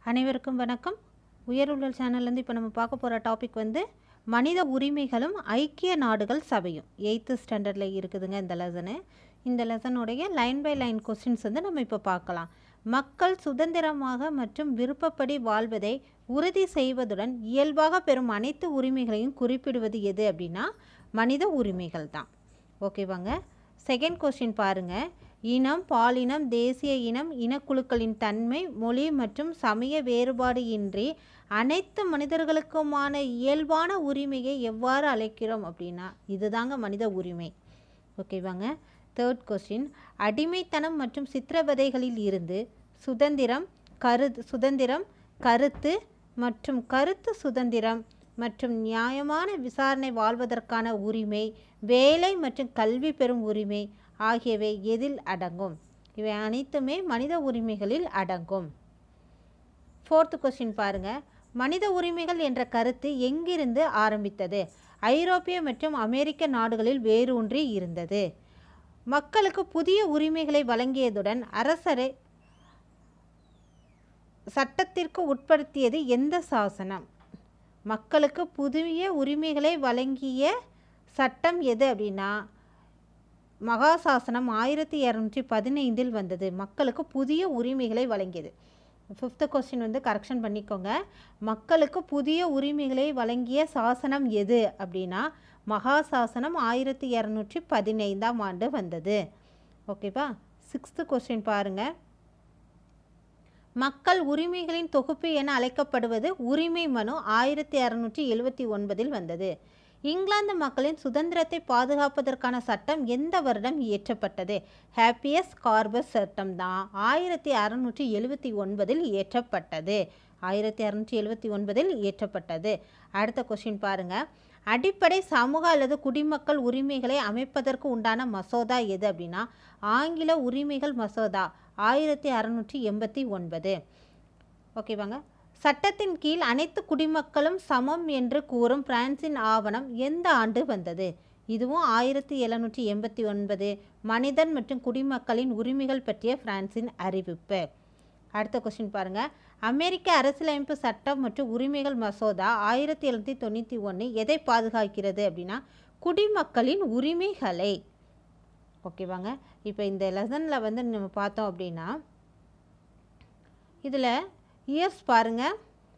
அனைவருக்கும் வணக்கம் உயர்வுள்ளல் சேனல்லேருந்து இப்போ நம்ம பார்க்க போகிற டாபிக் வந்து மனித உரிமைகளும் ஐக்கிய நாடுகள் சபையும் எயித்து ஸ்டாண்டர்டில் இருக்குதுங்க இந்த லெசனு இந்த லெசனுடைய லைன் பை லைன் கொஸ்டின்ஸ் வந்து நம்ம இப்போ பார்க்கலாம் மக்கள் சுதந்திரமாக மற்றும் விருப்பப்படி வாழ்வதை உறுதி செய்வதுடன் இயல்பாக பெறும் அனைத்து உரிமைகளையும் குறிப்பிடுவது எது அப்படின்னா மனித உரிமைகள் தான் ஓகேவாங்க செகண்ட் கொஸ்டின் பாருங்க இனம் பாலினம் தேசிய இனம் இனக்குழுக்களின் தன்மை மொழி மற்றும் சமய வேறுபாடு இன்றி அனைத்து மனிதர்களுக்குமான இயல்பான உரிமையை எவ்வாறு அழைக்கிறோம் அப்படின்னா இதுதாங்க மனித உரிமை ஓகேவாங்க தேர்ட் கொஸ்டின் அடிமைத்தனம் மற்றும் சித்திரவதைகளில் இருந்து சுதந்திரம் கரு சுதந்திரம் கருத்து மற்றும் கருத்து சுதந்திரம் மற்றும் நியாயமான விசாரணை வாழ்வதற்கான உரிமை வேலை மற்றும் கல்வி பெறும் உரிமை ஆகியவை எதில் அடங்கும் இவை அனைத்துமே மனித உரிமைகளில் அடங்கும் ஃபோர்த்து கொஸ்டின் பாருங்க மனித உரிமைகள் என்ற கருத்து எங்கிருந்து ஆரம்பித்தது ஐரோப்பிய மற்றும் அமெரிக்க நாடுகளில் வேரூன்றி இருந்தது மக்களுக்கு புதிய உரிமைகளை வழங்கியதுடன் அரசரை சட்டத்திற்கு உட்படுத்தியது எந்த சாசனம் மக்களுக்கு புதிய உரிமைகளை வழங்கிய சட்டம் எது அப்படின்னா மகாசாசனம் ஆயிரத்தி இரநூற்றி பதினைந்தில் வந்தது மக்களுக்கு புதிய உரிமைகளை வழங்கியது ஃபிஃப்த்து கொஸ்டின் வந்து கரெக்ஷன் பண்ணிக்கோங்க மக்களுக்கு புதிய உரிமைகளை வழங்கிய சாசனம் எது அப்படின்னா மகாசாசனம் ஆயிரத்தி இரநூற்றி பதினைந்தாம் ஆண்டு வந்தது ஓகேவா சிக்ஸ்த்து கொஸ்டின் பாருங்கள் மக்கள் உரிமைகளின் தொகுப்பு என அழைக்கப்படுவது உரிமை மனு ஆயிரத்தி அறநூற்றி எழுவத்தி ஒன்பதில் வந்தது இங்கிலாந்து மக்களின் சுதந்திரத்தை பாதுகாப்பதற்கான சட்டம் எந்த வருடம் இயற்றப்பட்டது ஹாப்பியஸ் கார்பஸ் சட்டம் தான் ஆயிரத்தி அறநூற்றி எழுவத்தி ஒன்பதில் இயற்றப்பட்டது ஆயிரத்தி அறநூற்றி எழுவத்தி ஒன்பதில் இயற்றப்பட்டது அடுத்த கொஸ்டின் பாருங்க அடிப்படை சமூக அல்லது குடிமக்கள் உரிமைகளை அமைப்பதற்கு உண்டான மசோதா எது அப்படின்னா ஆங்கில உரிமைகள் மசோதா ஆயிரத்தி அறநூற்றி எண்பத்தி ஒன்பது ஓகேவாங்க சட்டத்தின் கீழ் அனைத்து குடிமக்களும் சமம் என்று கூறும் பிரான்சின் ஆவணம் எந்த ஆண்டு வந்தது இதுவும் ஆயிரத்தி எழுநூற்றி எண்பத்தி ஒன்பது மனிதன் மற்றும் குடிமக்களின் உரிமைகள் பற்றிய பிரான்சின் அறிவிப்பு அடுத்த கொஸ்டின் பாருங்க அமெரிக்க அரசியலமைப்பு சட்டம் மற்றும் உரிமைகள் மசோதா ஆயிரத்தி எழுநூற்றி தொண்ணூற்றி ஒன்று எதை பாதுகாக்கிறது அப்படின்னா குடிமக்களின் உரிமைகளை ஓகேவாங்க இப்போ இந்த லெசனில் வந்து நம்ம பார்த்தோம் அப்படின்னா இதில் இயர்ஸ் பாருங்கள்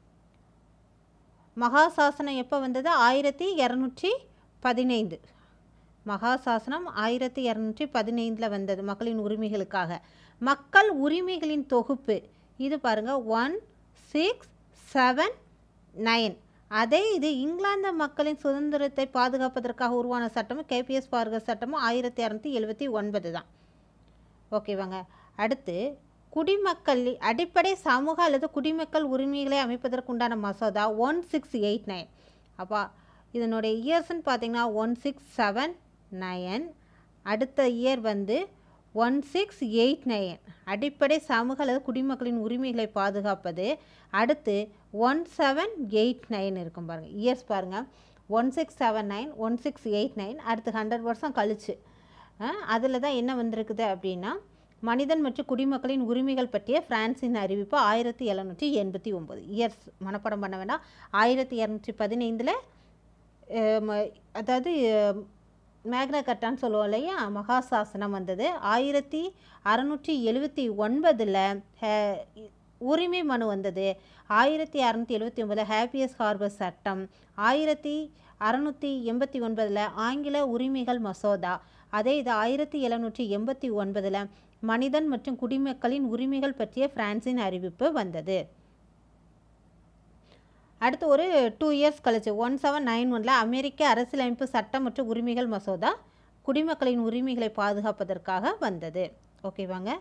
மகாசாசனம் எப்போ வந்தது ஆயிரத்தி இரநூற்றி பதினைந்து மகாசாசனம் ஆயிரத்தி இரநூற்றி பதினைந்தில் வந்தது மக்களின் உரிமைகளுக்காக மக்கள் உரிமைகளின் தொகுப்பு இது பாருங்கள் ஒன் சிக்ஸ் செவன் நைன் அதே இது இங்கிலாந்து மக்களின் சுதந்திரத்தை பாதுகாப்பதற்காக உருவான சட்டமும் கேபிஎஸ் பார்கர் சட்டமும் ஆயிரத்தி இரநூத்தி எழுபத்தி ஒன்பது தான் ஓகேவாங்க அடுத்து குடிமக்கள் அடிப்படை சமூக அல்லது குடிமக்கள் உரிமைகளை அமைப்பதற்குண்டான மசோதா ஒன் சிக்ஸ் எயிட் நைன் அப்போ இதனுடைய இயர்ஸ்ன்னு பார்த்தீங்கன்னா ஒன் சிக்ஸ் செவன் நயன் அடுத்த இயர் வந்து ஒன் சிக்ஸ் எயிட் நைன் அடிப்படை சமூக அல்லது குடிமக்களின் உரிமைகளை பாதுகாப்பது அடுத்து ஒன் செவன் எயிட் நைன் இருக்கும் பாருங்கள் இயர்ஸ் பாருங்கள் one six seven nine one six eight nine அடுத்து ஹண்ட்ரட் வருஷம் கழிச்சு அதில் தான் என்ன வந்திருக்குது அப்படின்னா மனிதன் மற்றும் குடிமக்களின் உரிமைகள் பற்றிய பிரான்சின் அறிவிப்பு ஆயிரத்தி எழுநூற்றி எண்பத்தி ஒம்பது இயர்ஸ் மனப்படம் பண்ண வேண்டாம் ஆயிரத்தி இரநூற்றி பதினைந்தில் அதாவது மேக்னா கட்டான்னு சொல்லுவோம் இல்லையா மகாசாசனம் வந்தது ஆயிரத்தி அறநூற்றி எழுபத்தி ஒன்பதில் உரிமை மனு வந்தது ஆயிரத்தி அறநூற்றி எழுபத்தி ஒன்பதில் ஹாப்பியஸ் ஹார்பர் சட்டம் ஆயிரத்தி அறநூற்றி எண்பத்தி ஒன்பதில் ஆங்கில உரிமைகள் மசோதா அதே இது ஆயிரத்தி எழுநூற்றி எண்பத்தி ஒன்பதில் மனிதன் மற்றும் குடிமக்களின் உரிமைகள் பற்றிய பிரான்சின் அறிவிப்பு வந்தது அடுத்து ஒரு டூ இயர்ஸ் கழிச்சு ஒன் செவன் நைன் ஒனில் அமெரிக்க அரசியலமைப்பு சட்டம் மற்றும் உரிமைகள் மசோதா குடிமக்களின் உரிமைகளை பாதுகாப்பதற்காக வந்தது ஓகேவாங்க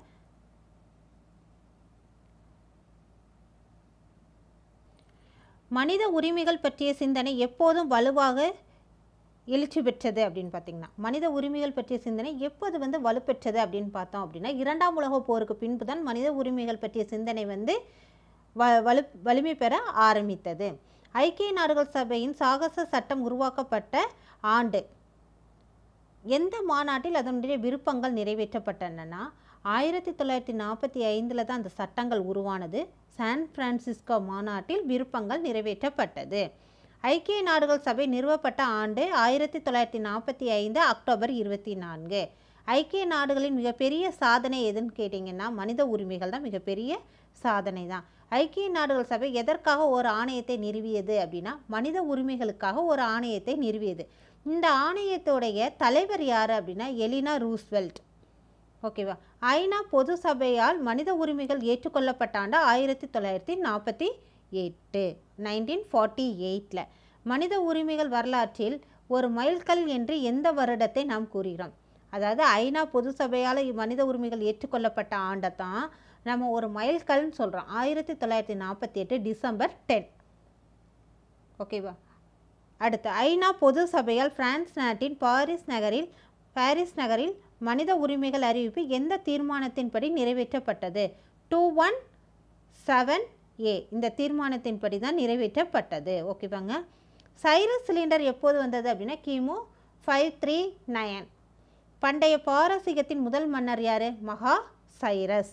மனித உரிமைகள் பற்றிய சிந்தனை எப்போதும் வலுவாக எழுச்சி பெற்றது அப்படின்னு பார்த்தீங்கன்னா மனித உரிமைகள் பற்றிய சிந்தனை எப்போது வந்து வலுப்பெற்றது அப்படின்னு பார்த்தோம் அப்படின்னா இரண்டாம் உலக போருக்கு பின்பு தான் மனித உரிமைகள் பற்றிய சிந்தனை வந்து வ வலு வலிமை பெற ஆரம்பித்தது ஐக்கிய நாடுகள் சபையின் சாகச சட்டம் உருவாக்கப்பட்ட ஆண்டு எந்த மாநாட்டில் அதனுடைய விருப்பங்கள் நிறைவேற்றப்பட்டன ஆயிரத்தி தொள்ளாயிரத்தி நாற்பத்தி ஐந்தில் தான் அந்த சட்டங்கள் உருவானது சான் பிரான்சிஸ்கோ மாநாட்டில் விருப்பங்கள் நிறைவேற்றப்பட்டது ஐக்கிய நாடுகள் சபை நிறுவப்பட்ட ஆண்டு ஆயிரத்தி தொள்ளாயிரத்தி நாற்பத்தி ஐந்து அக்டோபர் இருபத்தி நான்கு ஐக்கிய நாடுகளின் மிகப்பெரிய சாதனை எதுன்னு கேட்டிங்கன்னா மனித உரிமைகள் தான் மிகப்பெரிய சாதனை தான் ஐக்கிய நாடுகள் சபை எதற்காக ஒரு ஆணையத்தை நிறுவியது அப்படின்னா மனித உரிமைகளுக்காக ஒரு ஆணையத்தை நிறுவியது இந்த ஆணையத்துடைய தலைவர் யார் அப்படின்னா எலினா ரூஸ்வெல்ட் ஓகேவா ஐநா பொது சபையால் மனித உரிமைகள் ஏற்றுக்கொள்ளப்பட்ட ஆண்டு ஆயிரத்தி தொள்ளாயிரத்தி நாற்பத்தி எட்டு நைன்டீன் ஃபார்ட்டி எயிட்டில் மனித உரிமைகள் வரலாற்றில் ஒரு மைல்கல் என்று எந்த வருடத்தை நாம் கூறுகிறோம் அதாவது ஐநா பொது சபையால் மனித உரிமைகள் ஏற்றுக்கொள்ளப்பட்ட ஆண்டை தான் நம்ம ஒரு மைல்கல்னு சொல்கிறோம் ஆயிரத்தி தொள்ளாயிரத்தி நாற்பத்தி எட்டு டிசம்பர் டென் ஓகேவா அடுத்து ஐநா பொது சபையால் பிரான்ஸ் நாட்டின் பாரிஸ் நகரில் பாரிஸ் நகரில் மனித உரிமைகள் அறிவிப்பு எந்த தீர்மானத்தின்படி நிறைவேற்றப்பட்டது டூ ஒன் செவன் ஏ இந்த தீர்மானத்தின்படி தான் நிறைவேற்றப்பட்டது ஓகேவாங்க சைரஸ் சிலிண்டர் எப்போது வந்தது அப்படின்னா கிமு ஃபைவ் த்ரீ நயன் பண்டைய பாரசீகத்தின் முதல் மன்னர் யார் மகா சைரஸ்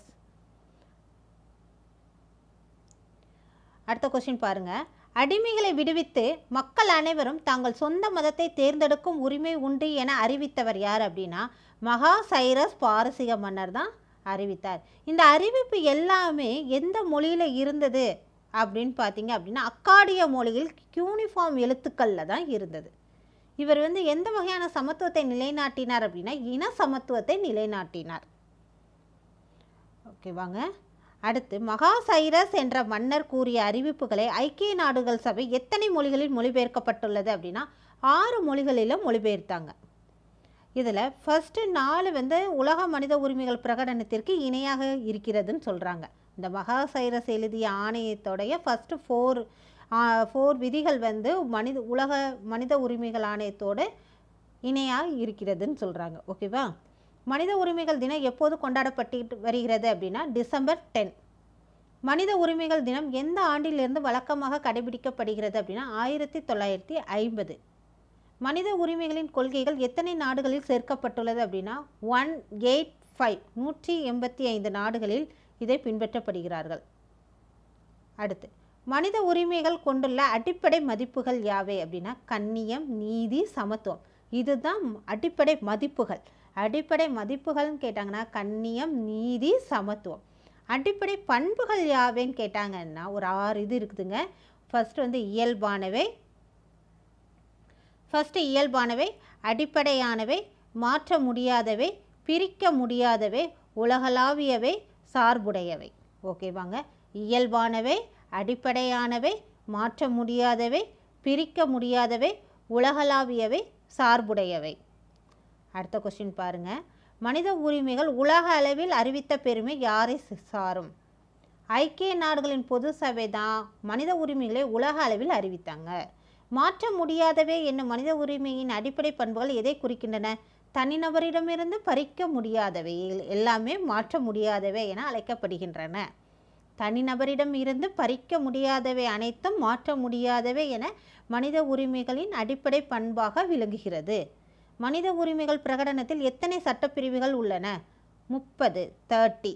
அடுத்த கொஸ்டின் பாருங்க அடிமைகளை விடுவித்து மக்கள் அனைவரும் தாங்கள் சொந்த மதத்தை தேர்ந்தெடுக்கும் உரிமை உண்டு என அறிவித்தவர் யார் அப்படின்னா மகா சைரஸ் பாரசீக மன்னர் தான் அறிவித்தார் இந்த அறிவிப்பு எல்லாமே எந்த மொழியில் இருந்தது அப்படின்னு பார்த்தீங்க அப்படின்னா அக்காடிய மொழியில் யூனிஃபார்ம் எழுத்துக்களில் தான் இருந்தது இவர் வந்து எந்த வகையான சமத்துவத்தை நிலைநாட்டினார் அப்படின்னா இன சமத்துவத்தை நிலைநாட்டினார் ஓகேவாங்க அடுத்து மகா சைரஸ் என்ற மன்னர் கூறிய அறிவிப்புகளை ஐக்கிய நாடுகள் சபை எத்தனை மொழிகளில் மொழிபெயர்க்கப்பட்டுள்ளது அப்படின்னா ஆறு மொழிகளிலும் மொழிபெயர்த்தாங்க இதில் ஃபஸ்ட்டு நாலு வந்து உலக மனித உரிமைகள் பிரகடனத்திற்கு இணையாக இருக்கிறதுன்னு சொல்கிறாங்க இந்த மகா சைரஸ் எழுதிய ஆணையத்தோடைய ஃபஸ்ட்டு ஃபோர் ஃபோர் விதிகள் வந்து மனித உலக மனித உரிமைகள் ஆணையத்தோடு இணையாக இருக்கிறதுன்னு சொல்கிறாங்க ஓகேவா மனித உரிமைகள் தினம் எப்போது கொண்டாடப்பட்டு வருகிறது அப்படின்னா டிசம்பர் டென் மனித உரிமைகள் தினம் எந்த ஆண்டிலிருந்து வழக்கமாக கடைபிடிக்கப்படுகிறது அப்படின்னா ஆயிரத்தி தொள்ளாயிரத்தி ஐம்பது மனித உரிமைகளின் கொள்கைகள் எத்தனை நாடுகளில் சேர்க்கப்பட்டுள்ளது அப்படின்னா ஒன் எயிட் ஃபைவ் நூற்றி எண்பத்தி ஐந்து நாடுகளில் இதை பின்பற்றப்படுகிறார்கள் அடுத்து மனித உரிமைகள் கொண்டுள்ள அடிப்படை மதிப்புகள் யாவை அப்படின்னா கண்ணியம் நீதி சமத்துவம் இதுதான் அடிப்படை மதிப்புகள் அடிப்படை மதிப்புகள்னு கேட்டாங்கன்னா கண்ணியம் நீதி சமத்துவம் அடிப்படை பண்புகள் யாவேன்னு கேட்டாங்கன்னா ஒரு ஆறு இது இருக்குதுங்க ஃபர்ஸ்ட் வந்து இயல்பானவை ஃபஸ்ட்டு இயல்பானவை அடிப்படையானவை மாற்ற முடியாதவை பிரிக்க முடியாதவை உலகளாவியவை சார்புடையவை ஓகேவாங்க இயல்பானவை அடிப்படையானவை மாற்ற முடியாதவை பிரிக்க முடியாதவை உலகளாவியவை சார்புடையவை அடுத்த கொஸ்டின் பாருங்க மனித உரிமைகள் உலக அளவில் அறிவித்த பெருமை யாரை ச- சாரும் ஐக்கிய நாடுகளின் பொது சபை தான் மனித உரிமைகளை உலக அளவில் அறிவித்தாங்க மாற்ற முடியாதவை என்னும் மனித உரிமையின் அடிப்படை பண்புகள் எதை குறிக்கின்றன தனிநபரிடமிருந்து பறிக்க முடியாதவை எல்- எல்லாமே மாற்ற முடியாதவை என அழைக்கப்படுகின்றன தனிநபரிடம் இருந்து பறிக்க முடியாதவை அனைத்தும் மாற்ற முடியாதவை என மனித உரிமைகளின் அடிப்படை பண்பாக விளங்குகிறது மனித உரிமைகள் பிரகடனத்தில் எத்தனை சட்டப்பிரிவுகள் உள்ளன முப்பது தேர்ட்டி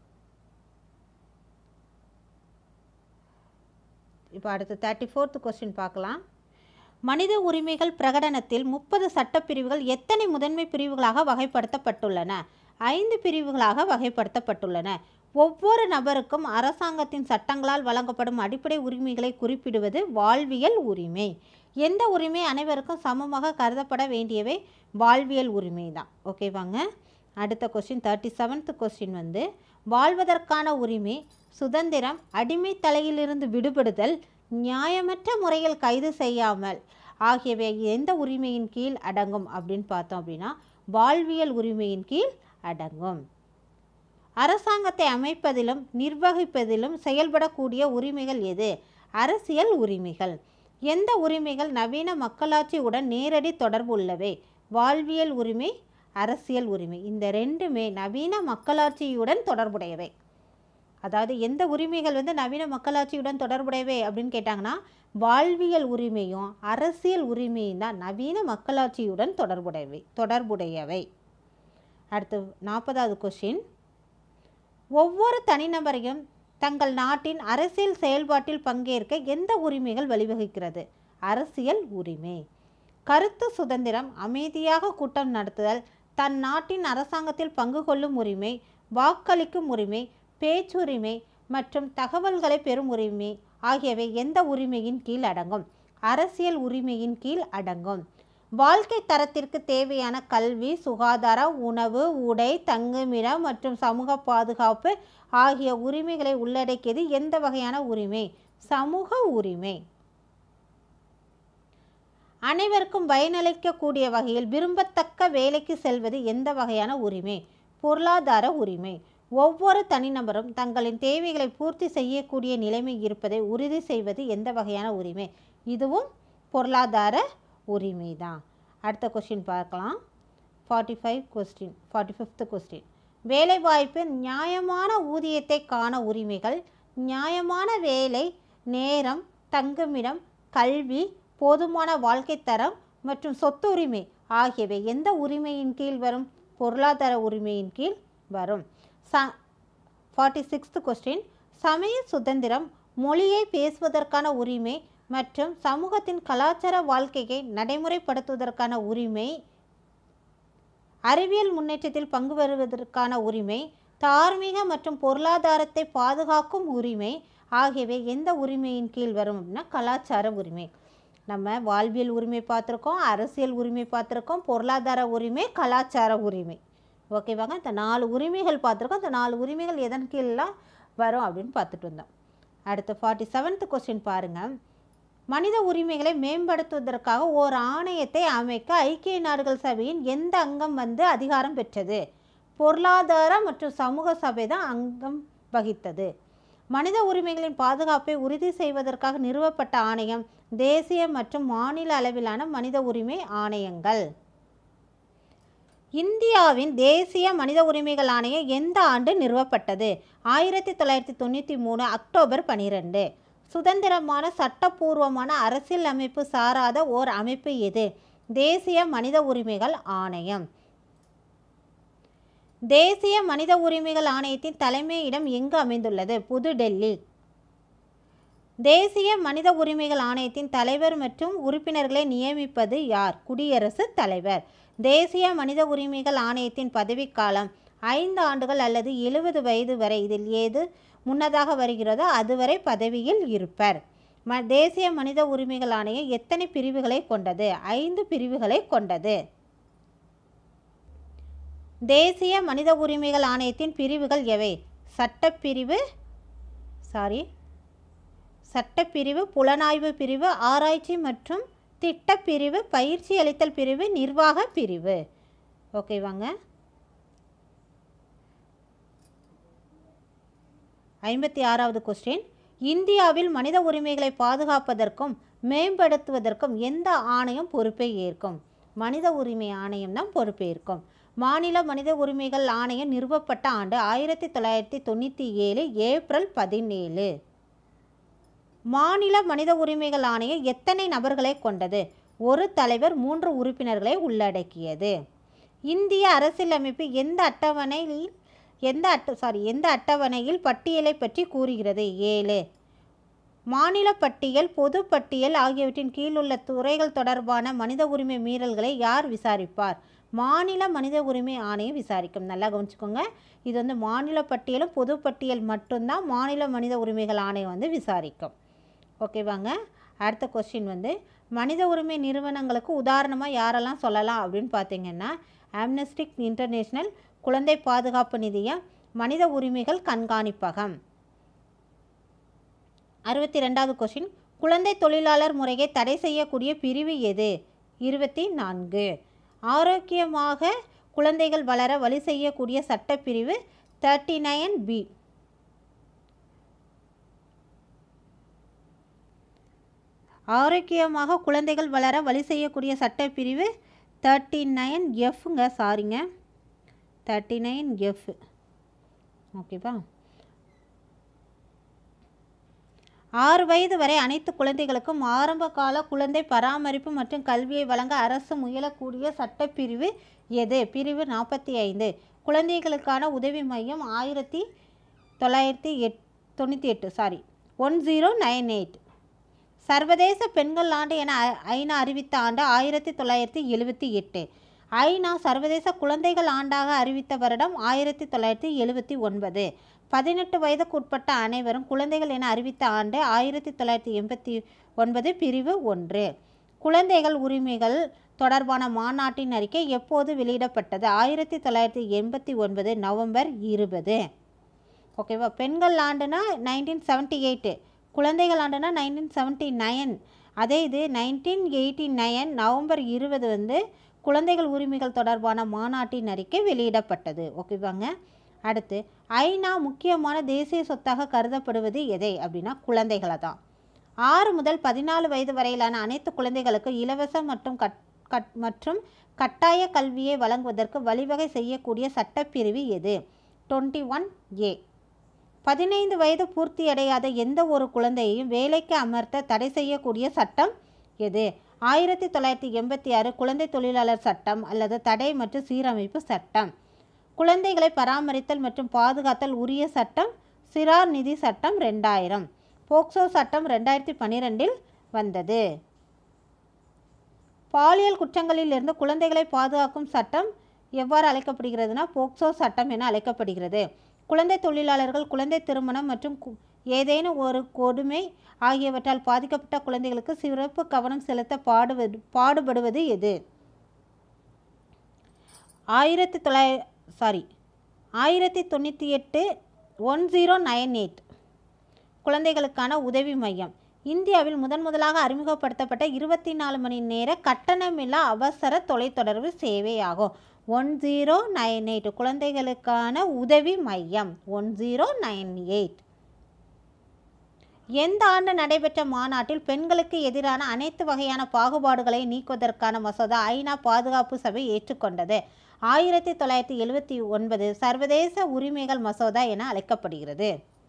இப்போ அடுத்து தேர்ட்டி ஃபோர்த் கொஸ்டின் பார்க்கலாம் மனித உரிமைகள் பிரகடனத்தில் முப்பது சட்டப்பிரிவுகள் எத்தனை முதன்மை பிரிவுகளாக வகைப்படுத்தப்பட்டுள்ளன ஐந்து பிரிவுகளாக வகைப்படுத்தப்பட்டுள்ளன ஒவ்வொரு நபருக்கும் அரசாங்கத்தின் சட்டங்களால் வழங்கப்படும் அடிப்படை உரிமைகளை குறிப்பிடுவது வாழ்வியல் உரிமை எந்த உரிமை அனைவருக்கும் சமமாக கருதப்பட வேண்டியவை வாழ்வியல் உரிமை தான் ஓகேவாங்க அடுத்த கொஸ்டின் தேர்ட்டி செவன்த் கொஸ்டின் வந்து வாழ்வதற்கான உரிமை சுதந்திரம் அடிமை தலையிலிருந்து விடுபடுதல் நியாயமற்ற முறையில் கைது செய்யாமல் ஆகியவை எந்த உரிமையின் கீழ் அடங்கும் அப்படின்னு பார்த்தோம் அப்படின்னா வாழ்வியல் உரிமையின் கீழ் அடங்கும் அரசாங்கத்தை அமைப்பதிலும் நிர்வகிப்பதிலும் செயல்படக்கூடிய உரிமைகள் எது அரசியல் உரிமைகள் எந்த உரிமைகள் நவீன மக்களாட்சியுடன் நேரடி தொடர்பு உள்ளவை வாழ்வியல் உரிமை அரசியல் உரிமை இந்த ரெண்டுமே நவீன மக்களாட்சியுடன் தொடர்புடையவை அதாவது எந்த உரிமைகள் வந்து நவீன மக்களாட்சியுடன் தொடர்புடையவை அப்படின்னு கேட்டாங்கன்னா வாழ்வியல் உரிமையும் அரசியல் உரிமையும் தான் நவீன மக்களாட்சியுடன் தொடர்புடையவை தொடர்புடையவை அடுத்து நாற்பதாவது கொஷின் ஒவ்வொரு தனிநபரையும் தங்கள் நாட்டின் அரசியல் செயல்பாட்டில் பங்கேற்க எந்த உரிமைகள் வழிவகுக்கிறது அரசியல் உரிமை கருத்து சுதந்திரம் அமைதியாக கூட்டம் நடத்துதல் தன் நாட்டின் அரசாங்கத்தில் பங்கு கொள்ளும் உரிமை வாக்களிக்கும் உரிமை பேச்சுரிமை மற்றும் தகவல்களை பெறும் உரிமை ஆகியவை எந்த உரிமையின் கீழ் அடங்கும் அரசியல் உரிமையின் கீழ் அடங்கும் வாழ்க்கை தரத்திற்கு தேவையான கல்வி சுகாதார உணவு உடை தங்குமிடம் மற்றும் சமூக பாதுகாப்பு ஆகிய உரிமைகளை உள்ளடக்கியது எந்த வகையான உரிமை சமூக உரிமை அனைவருக்கும் பயனளிக்கக்கூடிய வகையில் விரும்பத்தக்க வேலைக்கு செல்வது எந்த வகையான உரிமை பொருளாதார உரிமை ஒவ்வொரு தனிநபரும் தங்களின் தேவைகளை பூர்த்தி செய்யக்கூடிய நிலைமை இருப்பதை உறுதி செய்வது எந்த வகையான உரிமை இதுவும் பொருளாதார உரிமை தான் அடுத்த கொஸ்டின் பார்க்கலாம் forty five question forty fifth question வேலைவாய்ப்பு நியாயமான ஊதியத்தை காண உரிமைகள் நியாயமான வேலை நேரம் தங்குமிடம் கல்வி போதுமான வாழ்க்கை தரம் மற்றும் சொத்துரிமை ஆகியவை எந்த உரிமையின் கீழ் வரும் பொருளாதார உரிமையின் கீழ் வரும் ச ஃபார்ட்டி சிக்ஸ்த் கொஸ்டின் சமய சுதந்திரம் மொழியை பேசுவதற்கான உரிமை மற்றும் சமூகத்தின் கலாச்சார வாழ்க்கையை நடைமுறைப்படுத்துவதற்கான உரிமை அறிவியல் முன்னேற்றத்தில் பங்கு பெறுவதற்கான உரிமை தார்மீக மற்றும் பொருளாதாரத்தை பாதுகாக்கும் உரிமை ஆகியவை எந்த உரிமையின் கீழ் வரும் அப்படின்னா கலாச்சார உரிமை நம்ம வாழ்வியல் உரிமை பார்த்துருக்கோம் அரசியல் உரிமை பார்த்துருக்கோம் பொருளாதார உரிமை கலாச்சார உரிமை ஓகேவாங்க இந்த நாலு உரிமைகள் பார்த்துருக்கோம் இந்த நாலு உரிமைகள் எதன் கீழெலாம் வரும் அப்படின்னு பார்த்துட்டு வந்தோம் அடுத்து ஃபார்ட்டி செவன்த் கொஸ்டின் பாருங்கள் மனித உரிமைகளை மேம்படுத்துவதற்காக ஓர் ஆணையத்தை அமைக்க ஐக்கிய நாடுகள் சபையின் எந்த அங்கம் வந்து அதிகாரம் பெற்றது பொருளாதார மற்றும் சமூக சபை தான் அங்கம் வகித்தது மனித உரிமைகளின் பாதுகாப்பை உறுதி செய்வதற்காக நிறுவப்பட்ட ஆணையம் தேசிய மற்றும் மாநில அளவிலான மனித உரிமை ஆணையங்கள் இந்தியாவின் தேசிய மனித உரிமைகள் ஆணையம் எந்த ஆண்டு நிறுவப்பட்டது ஆயிரத்தி தொள்ளாயிரத்தி தொண்ணூற்றி மூணு அக்டோபர் பனிரெண்டு சுதந்திரமான சட்டப்பூர்வமான அரசியல் அமைப்பு சாராத ஓர் அமைப்பு எது தேசிய மனித உரிமைகள் ஆணையம் தேசிய மனித உரிமைகள் ஆணையத்தின் தலைமையிடம் எங்கு அமைந்துள்ளது புதுடெல்லி தேசிய மனித உரிமைகள் ஆணையத்தின் தலைவர் மற்றும் உறுப்பினர்களை நியமிப்பது யார் குடியரசுத் தலைவர் தேசிய மனித உரிமைகள் ஆணையத்தின் பதவிக்காலம் ஐந்து ஆண்டுகள் அல்லது எழுபது வயது வரை இதில் ஏது முன்னதாக வருகிறதோ அதுவரை பதவியில் இருப்பர் ம தேசிய மனித உரிமைகள் ஆணையம் எத்தனை பிரிவுகளை கொண்டது ஐந்து பிரிவுகளை கொண்டது தேசிய மனித உரிமைகள் ஆணையத்தின் பிரிவுகள் எவை சட்டப்பிரிவு சாரி சட்டப்பிரிவு புலனாய்வு பிரிவு ஆராய்ச்சி மற்றும் திட்டப்பிரிவு பயிற்சி அளித்தல் பிரிவு நிர்வாக பிரிவு ஓகேவாங்க ஐம்பத்தி ஆறாவது கொஸ்டின் இந்தியாவில் மனித உரிமைகளை பாதுகாப்பதற்கும் மேம்படுத்துவதற்கும் எந்த ஆணையம் பொறுப்பை ஏற்கும் மனித உரிமை ஆணையம் தான் பொறுப்பேற்கும் மாநில மனித உரிமைகள் ஆணையம் நிறுவப்பட்ட ஆண்டு ஆயிரத்தி தொள்ளாயிரத்தி தொண்ணூற்றி ஏழு ஏப்ரல் பதினேழு மாநில மனித உரிமைகள் ஆணையம் எத்தனை நபர்களை கொண்டது ஒரு தலைவர் மூன்று உறுப்பினர்களை உள்ளடக்கியது இந்திய அரசியலமைப்பு எந்த அட்டவணையில் எந்த அட்ட சாரி எந்த அட்டவணையில் பட்டியலை பற்றி கூறுகிறது ஏழு மாநில பட்டியல் பொது பட்டியல் ஆகியவற்றின் கீழ் உள்ள துறைகள் தொடர்பான மனித உரிமை மீறல்களை யார் விசாரிப்பார் மாநில மனித உரிமை ஆணையம் விசாரிக்கும் நல்லா கவனிச்சுக்கோங்க இது வந்து மாநில பட்டியலும் பொது பட்டியல் மட்டும்தான் மாநில மனித உரிமைகள் ஆணையம் வந்து விசாரிக்கும் ஓகேவாங்க அடுத்த கொஸ்டின் வந்து மனித உரிமை நிறுவனங்களுக்கு உதாரணமாக யாரெல்லாம் சொல்லலாம் அப்படின்னு பார்த்தீங்கன்னா ஆம்னஸ்டிக் இன்டர்நேஷ்னல் குழந்தை பாதுகாப்பு நிதியம் மனித உரிமைகள் கண்காணிப்பகம் அறுபத்தி ரெண்டாவது கொஸ்டின் குழந்தை தொழிலாளர் முறையை தடை செய்யக்கூடிய பிரிவு எது இருபத்தி நான்கு ஆரோக்கியமாக குழந்தைகள் வளர வழி செய்யக்கூடிய சட்டப்பிரிவு தேர்ட்டி நைன் பி ஆரோக்கியமாக குழந்தைகள் வளர வழி செய்யக்கூடிய சட்டப்பிரிவு தேர்ட்டி நைன் எஃப்ங்க சாரிங்க தேர்ட்டி நைன் எஃப் ஓகேவா ஆறு வயது வரை அனைத்து குழந்தைகளுக்கும் ஆரம்ப கால குழந்தை பராமரிப்பு மற்றும் கல்வியை வழங்க அரசு முயலக்கூடிய சட்டப்பிரிவு எது பிரிவு நாற்பத்தி ஐந்து குழந்தைகளுக்கான உதவி மையம் ஆயிரத்தி தொள்ளாயிரத்தி எட் தொண்ணூற்றி எட்டு sorry one zero nine eight சர்வதேச பெண்கள் ஆண்டு என ஐ- ஐநா அறிவித்த ஆண்டு ஆயிரத்தி தொள்ளாயிரத்தி எழுபத்தி எட்டு ஐநா சர்வதேச குழந்தைகள் ஆண்டாக அறிவித்த வருடம் ஆயிரத்தி தொள்ளாயிரத்தி எழுபத்தி ஒன்பது பதினெட்டு வயதுக்குட்பட்ட அனைவரும் குழந்தைகள் என அறிவித்த ஆண்டு ஆயிரத்தி தொள்ளாயிரத்தி எண்பத்தி ஒன்பது பிரிவு ஒன்று குழந்தைகள் உரிமைகள் தொடர்பான மாநாட்டின் அறிக்கை எப்போது வெளியிடப்பட்டது ஆயிரத்தி தொள்ளாயிரத்தி எண்பத்தி ஒன்பது நவம்பர் இருபது ஓகேவா பெண்கள் ஆண்டுனா நைன்டீன் செவன்ட்டி எயிட்டு குழந்தைகள் ஆண்டுனா நைன்டீன் செவன்ட்டி நைன் அதே இது நைன்டீன் எயிட்டி நைன் நவம்பர் இருபது வந்து குழந்தைகள் உரிமைகள் தொடர்பான மாநாட்டின் அறிக்கை வெளியிடப்பட்டது ஓகேவாங்க அடுத்து ஐநா முக்கியமான தேசிய சொத்தாக கருதப்படுவது எதை அப்படின்னா குழந்தைகளை தான் ஆறு முதல் பதினாலு வயது வரையிலான அனைத்து குழந்தைகளுக்கு இலவச மற்றும் கட் கட் மற்றும் கட்டாய கல்வியை வழங்குவதற்கு வழிவகை செய்யக்கூடிய சட்டப்பிரிவு எது டுவெண்ட்டி ஒன் ஏ பதினைந்து வயது பூர்த்தியடையாத எந்த ஒரு குழந்தையையும் வேலைக்கு அமர்த்த தடை செய்யக்கூடிய சட்டம் எது ஆயிரத்தி தொள்ளாயிரத்தி எண்பத்தி ஆறு குழந்தை தொழிலாளர் சட்டம் அல்லது தடை மற்றும் சீரமைப்பு சட்டம் குழந்தைகளை பராமரித்தல் மற்றும் பாதுகாத்தல் உரிய சட்டம் சிறார் நிதி சட்டம் ரெண்டாயிரம் போக்சோ சட்டம் ரெண்டாயிரத்தி பன்னிரெண்டில் வந்தது பாலியல் குற்றங்களிலிருந்து குழந்தைகளை பாதுகாக்கும் சட்டம் எவ்வாறு அழைக்கப்படுகிறதுனா போக்சோ சட்டம் என அழைக்கப்படுகிறது குழந்தை தொழிலாளர்கள் குழந்தை திருமணம் மற்றும் கு- ஏதேனும் ஒரு கொடுமை ஆகியவற்றால் பாதிக்கப்பட்ட குழந்தைகளுக்கு சிறப்பு கவனம் செலுத்த பாடுவது பாடுபடுவது எது ஆயிரத்தி தொள்ளாய சாரி ஆயிரத்தி தொண்ணூற்றி எட்டு ஒன் ஜீரோ நைன் எயிட் குழந்தைகளுக்கான உதவி மையம் இந்தியாவில் முதன் முதலாக அறிமுகப்படுத்தப்பட்ட இருபத்தி நாலு மணி நேர கட்டணமில்லா அவசர தொலைத்தொடர்பு சேவையாகும் ஒன் ஜீரோ நைன் எயிட் குழந்தைகளுக்கான உதவி மையம் ஒன் ஜீரோ நைன் எயிட் எந்த ஆண்டு நடைபெற்ற மாநாட்டில் பெண்களுக்கு எதிரான அனைத்து வகையான பாகுபாடுகளை நீக்குவதற்கான மசோதா ஐநா பாதுகாப்பு சபை ஏற்றுக்கொண்டது ஆயிரத்தி தொள்ளாயிரத்தி எழுவத்தி ஒன்பது சர்வதேச உரிமைகள் மசோதா என அழைக்கப்படுகிறது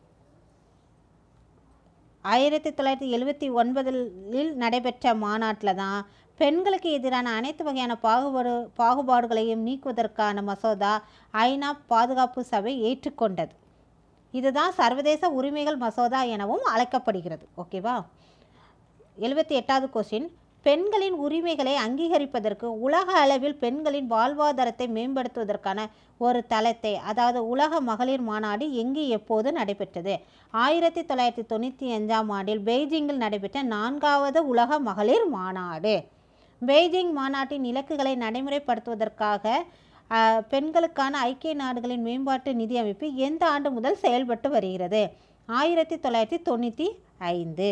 ஆயிரத்தி தொள்ளாயிரத்தி எழுவத்தி ஒன்பதில் நடைபெற்ற மாநாட்டில் தான் பெண்களுக்கு எதிரான அனைத்து வகையான பாகுபாடு பாகுபாடுகளையும் நீக்குவதற்கான மசோதா ஐநா பாதுகாப்பு சபை ஏற்றுக்கொண்டது இதுதான் சர்வதேச உரிமைகள் மசோதா எனவும் அழைக்கப்படுகிறது ஓகேவா எழுபத்தி எட்டாவது கொஸ்டின் பெண்களின் உரிமைகளை அங்கீகரிப்பதற்கு உலக அளவில் பெண்களின் வாழ்வாதாரத்தை மேம்படுத்துவதற்கான ஒரு தளத்தை அதாவது உலக மகளிர் மாநாடு எங்கு எப்போது நடைபெற்றது ஆயிரத்தி தொள்ளாயிரத்தி தொண்ணூற்றி அஞ்சாம் ஆண்டில் பெய்ஜிங்கில் நடைபெற்ற நான்காவது உலக மகளிர் மாநாடு பெய்ஜிங் மாநாட்டின் இலக்குகளை நடைமுறைப்படுத்துவதற்காக அஹ், பெண்களுக்கான ஐக்கிய நாடுகளின் மேம்பாட்டு நிதி அமைப்பு எந்த ஆண்டு முதல் செயல்பட்டு வருகிறது ஆயிரத்தி தொள்ளாயிரத்தி தொண்ணூற்றி ஐந்து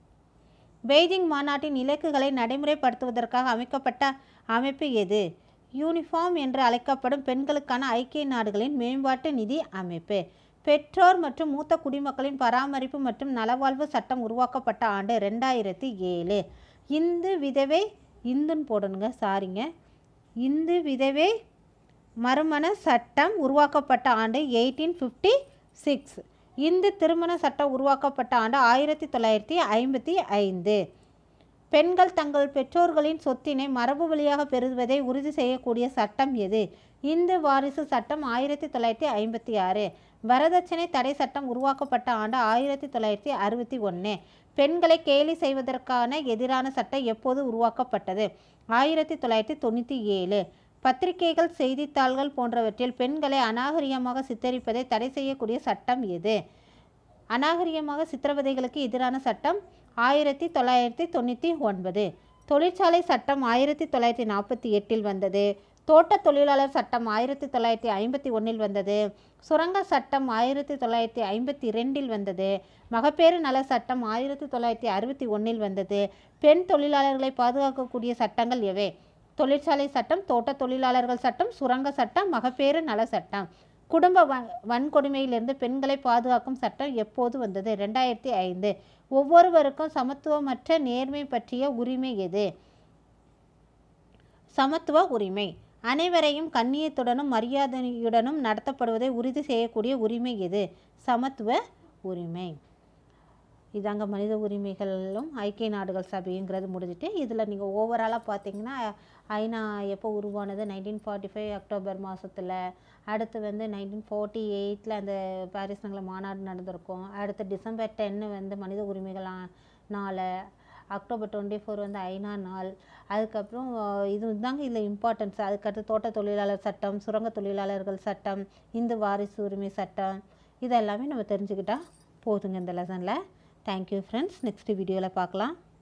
பெய்ஜிங் மாநாட்டின் இலக்குகளை நடைமுறைப்படுத்துவதற்காக அமைக்கப்பட்ட அமைப்பு எது யூனிஃபார்ம் என்று அழைக்கப்படும் பெண்களுக்கான ஐக்கிய நாடுகளின் மேம்பாட்டு நிதி அமைப்பு பெற்றோர் மற்றும் மூத்த குடிமக்களின் பராமரிப்பு மற்றும் நலவாழ்வு சட்டம் உருவாக்கப்பட்ட ஆண்டு ரெண்டாயிரத்தி ஏழு இந்து விதவை இந்துன்னு போடணுங்க சாரிங்க இந்து விதவை மறுமண சட்டம் உருவாக்கப்பட்ட ஆண்டு எயிட்டீன் ஃபிஃப்டி சிக்ஸ் இந்து திருமண சட்டம் உருவாக்கப்பட்ட ஆண்டு ஆயிரத்தி தொள்ளாயிரத்தி ஐம்பத்தி ஐந்து பெண்கள் தங்கள் பெற்றோர்களின் சொத்தினை மரபு வழியாக பெறுவதை உறுதி செய்யக்கூடிய சட்டம் எது இந்து வாரிசு சட்டம் ஆயிரத்தி தொள்ளாயிரத்தி ஐம்பத்தி ஆறு வரதட்சணை தடை சட்டம் உருவாக்கப்பட்ட ஆண்டு ஆயிரத்தி தொள்ளாயிரத்தி அறுபத்தி ஒன்று பெண்களை கேலி செய்வதற்கான எதிரான சட்டம் எப்போது உருவாக்கப்பட்டது ஆயிரத்தி தொள்ளாயிரத்தி தொண்ணூற்றி ஏழு பத்திரிகைகள் செய்தித்தாள்கள் போன்றவற்றில் பெண்களை அநாகரிகமாக சித்தரிப்பதை தடை செய்யக்கூடிய சட்டம் எது அநாகரிகமாக சித்திரவதைகளுக்கு எதிரான சட்டம் ஆயிரத்தி தொள்ளாயிரத்தி தொண்ணூற்றி ஒன்பது தொழிற்சாலை சட்டம் ஆயிரத்தி தொள்ளாயிரத்தி நாற்பத்தி எட்டில் வந்தது தோட்ட தொழிலாளர் சட்டம் ஆயிரத்தி தொள்ளாயிரத்தி ஐம்பத்தி ஒன்றில் வந்தது சுரங்க சட்டம் ஆயிரத்தி தொள்ளாயிரத்தி ஐம்பத்தி ரெண்டில் வந்தது மகப்பேறு நல சட்டம் ஆயிரத்தி தொள்ளாயிரத்தி அறுபத்தி ஒன்றில் வந்தது பெண் தொழிலாளர்களை பாதுகாக்கக்கூடிய சட்டங்கள் எவை தொழிற்சாலை சட்டம் தோட்ட தொழிலாளர்கள் சட்டம் சுரங்க சட்டம் மகப்பேறு நல சட்டம் குடும்ப வ வன்கொடுமையிலிருந்து பெண்களை பாதுகாக்கும் சட்டம் எப்போது வந்தது ரெண்டாயிரத்தி ஐந்து ஒவ்வொருவருக்கும் சமத்துவமற்ற நேர்மை பற்றிய உரிமை எது சமத்துவ உரிமை அனைவரையும் கண்ணியத்துடனும் மரியாதையுடனும் நடத்தப்படுவதை உறுதி செய்யக்கூடிய உரிமை எது சமத்துவ உரிமை இதாங்க மனித உரிமைகளும் ஐக்கிய நாடுகள் சபைங்கிறது முடிஞ்சுட்டு இதில் நீங்கள் ஓவராலாக பார்த்தீங்கன்னா ஐநா எப்போ உருவானது நைன்டீன் ஃபார்ட்டி ஃபைவ் அக்டோபர் மாதத்தில் அடுத்து வந்து நைன்டீன் ஃபார்ட்டி எயிட்டில் அந்த பாரிஸ் நகரில் மாநாடு நடந்திருக்கும் அடுத்து டிசம்பர் டென்னு வந்து மனித உரிமைகள் ஆ- நாள் அக்டோபர் டுவெண்ட்டி ஃபோர் வந்து ஐநா நாள் அதுக்கப்புறம் அஹ், இது தாங்க இதில் இம்பார்ட்டன்ஸ் அதுக்கடுத்து தோட்ட தொழிலாளர் சட்டம் சுரங்க தொழிலாளர்கள் சட்டம் இந்து வாரிசு உரிமை சட்டம் இது எல்லாமே நம்ம தெரிஞ்சுக்கிட்டா போதுங்க இந்த லெசனில் தேங்க்யூ ஃப்ரெண்ட்ஸ் நெக்ஸ்ட் வீடியோவில் பார்க்கலாம்